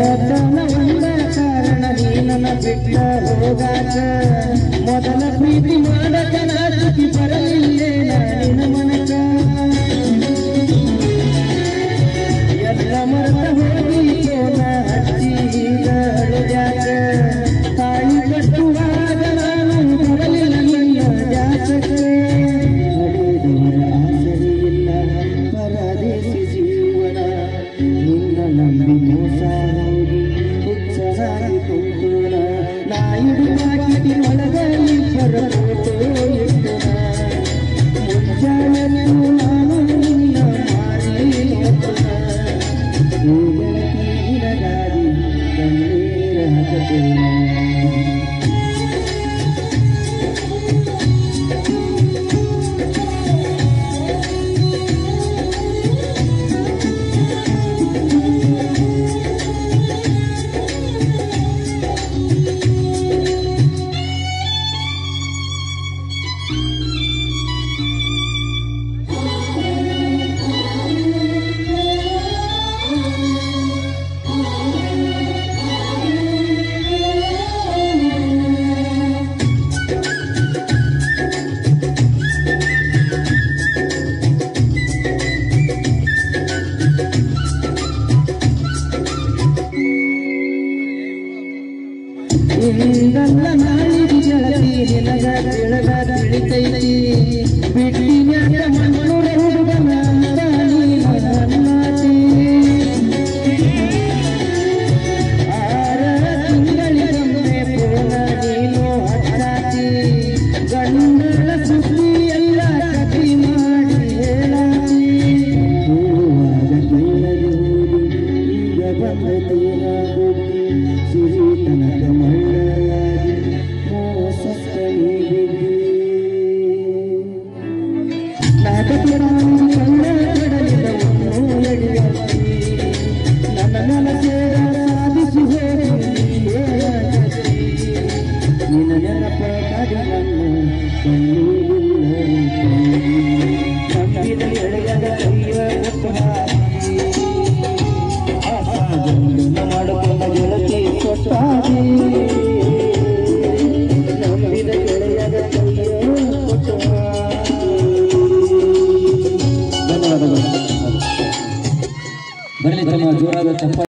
ಬಡತನ ಒಂದ ಕಾರಣ ನೀ ನನ್ನ ಬಿಟ್ಟ ಹೋಗಾಕ ಮೊದಲ ಪ್ರೀತಿ ಮಾಡಕ ನಾಚಿಕೆ ಬರಲಿಲ್ಲೇ ನಿನ್ನ ಮನಕ ಎಲ್ಲ ಮರೆತ ಹೋಗಿ ಕೋನ ಹಚ್ಚಿ ಈಗ ಅಳುದ್ಯಾಕ ತಾಳಿ ಕಟ್ಟುವಾಗ ನಾನು ಬರಲಿಲ್ಲ ನಿನ್ನ ಜಾತಕ್ಕೆ ನಡೆದವರ ಆಸರೆ ಇಲ್ಲ ಪರದೇಶಿ ಜೀವನ ನಿನ್ನ ನಂಬಿ ಮೋಸ ಹೋಗಿ ಹುಚ್ಚರಾಗಿ ಕುಂತುನ ನಾ ಇಡುವಾಕಿ ಒಳಗ ಇಬ್ಬರ ಫೋಟೋ ಇಟ್ಟುನ ಮುಂಜಾನೆಯೂ ನಾನು ನಿನ್ನ ಮಾರಿ ನೋಡುನ ಗೆಳತಿನ ಗಾಡಿ ಕಣ್ಣೀರ ಹಾಕತೇನ ಇಂದಲ್ಲ ನಾಳಿಗೆ ಗೆಳತಿ ನಿನಗ ತಿಳಗ ತಿಳಿತೈತಿ ಬಿಟ್ಟಿನ್ಯಾಕ ಮಣ್ಣುರ ಹುಡುಗನ ಅಂತ ನೀನು ನನ್ನಾತಿ. ಆರ ತಿಂಗಳಿಗೊಮ್ಮೆ ಪೂರ್ಣ ನೀನು ಹಚ್ಚಾತಿ ಗಂಡನ ಸುದ್ದಿ ಎಲ್ಲ ಕಥಿ ಮಾಡಿ ಹೇಳಾತಿ ಹೇಳುವಾಗ ಕೈಲಗೆ ಹೋಗಿ ಈಗ ಬಂದತೀನ ಬುದ್ಧಿ ಸಿರಿ ತನಕ ಮಳ್ಳಾಗಿ ಮೋಸಕ್ಕ ನೀ ಬಿದ್ದಿ ನಾಟಕರಾಣಿ ಕಣ್ಣ ಕಡಲಿದವನ್ನು ಎಡೆಯತ್ತಿ ನನ್ನ ಮನಸೇರ ಸಾಧಿಸಿ ಹೋಗಿ ಏನಾಗತ್ತಿ ನಿನ್ನ ನೆನಪ ಕಾಡಿ ನನ್ನ ಕಣ್ಣೀರಿಲ್ಲ ನಂಬಿದ ಎಳೆಯದ ಕೈಯ ಕೊಟ್ಟು ಹಾಕಿ ಆಹಾರವನ್ನು ಮಾಡಿಕೊಂಡ ಗೆಳತಿ ಕೊಟ್ಟಾಗಿ ನಂಬಿದ ಗೆಳೆಯದ ಕೈಯ ಕೊಟ್ಟು ಹಾಕಿ. ಧನ್ಯವಾದಗಳು ಬರಲಿ ತಮ್ಮ ಜೋರಾದ ಚಪ್ಪ